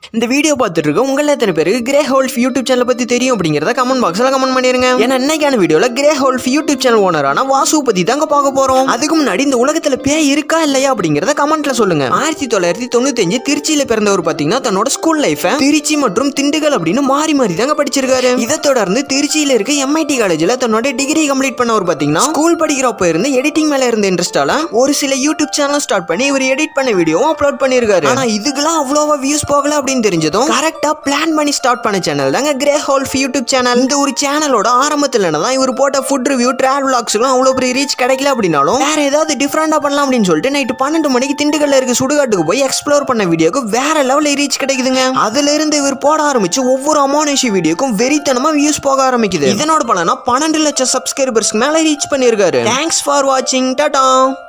இந்த வீடியோ பார்த்துட்டு இருக்க உங்கள எத்தனை பேருக்கு கிரே ஹோல்ஃப் யூடியூப் சேனல் பத்தி தெரியும் அப்படிங்கறத கமெண்ட் பாக்ஸ்ல கமெண்ட் பண்ணிருங்க ஏன்னா இன்னைக்கான வீடியோல கிரே ஹோல்ஃப் யூடியூப் சேனல் ஓனரான வாசு பத்தி தாங்க பார்க்க போறோம் அதுக்கு முன்னாடி இந்த உலகத்துல பேய் இருக்கா இல்லையா அப்படிங்கறத கமெண்ட்ல சொல்லுங்க ஆயிரத்தி தொள்ளாயிரத்தி தொண்ணூத்தி அஞ்சு திருச்சியில பிறந்தவர் பாத்தீங்கன்னா தன்னோட ஸ்கூல் லைஃப் திருச்சி மற்றும் திண்டுக்கல் அப்படின்னு மாறி மாறி தாங்க படிச்சிருக்காரு இதை தொடர்ந்து திருச்சியில இருக்க எம்ஐடி காலேஜ்ல தன்னோட டிகிரி கம்ப்ளீட் பண்ணவர் பாத்தீங்கன்னா ஸ்கூல் படிக்கிறப்ப இருந்து எடிட்டிங் மேல இருந்த இன்ட்ரெஸ்டால ஒரு சில யூடியூப் சேனல் ஸ்டார்ட் பண்ணி இவர் எடிட் பண்ண வீடியோவும் அப்லோட் பண்ணிருக்காரு ஆனா இதுக்கெல்லாம் அவ்வளோவா வியூஸ் போகல அப்படின்னு தெரிஞ்சதும் கரெக்டா பிளான் பண்ணி ஸ்டார்ட் பண்ண சேனல் தாங்க கிரே ஹோல்ஃப் யூடியூப் சேனல் இந்த ஒரு சேனலோட ஆரம்பத்துல தான் இவர் போட்ட ஃபுட் ரிவ்யூ டிராவல் விளாக்ஸ்லாம் அவ்வளோ பெரிய ரீச் கிடைக்கல அப்படின்னாலும் வேற ஏதாவது டிஃப்ரெண்டா பண்ணலாம் அப்படின்னு சொல்லிட்டு நைட்டு பன்னெண்டு மணிக்கு திண்டுக்கல்ல இருக்க சுடுகாட்டுக்கு போய் எக்ஸ்ப்ளோர் பண்ண வீடியோக்கு வேற லெவலில் ரீச் கிடைக்குதுங்க அதுல இருந்து இவர் போட ஆரம்பிச்சு ஒவ்வொரு அமானுஷி வீடியோக்கும் வெறித்தனமா வியூஸ் போக ஆரம்பிக்குது இதனோட பலனா பன்னெண்டு லட்சம் சப்ஸ்கிரைபர்ஸ்க்கு மேல ரீச் பண்ணியிருக்காரு தேங்க்ஸ் ஃபார் வாட்சிங் டாடா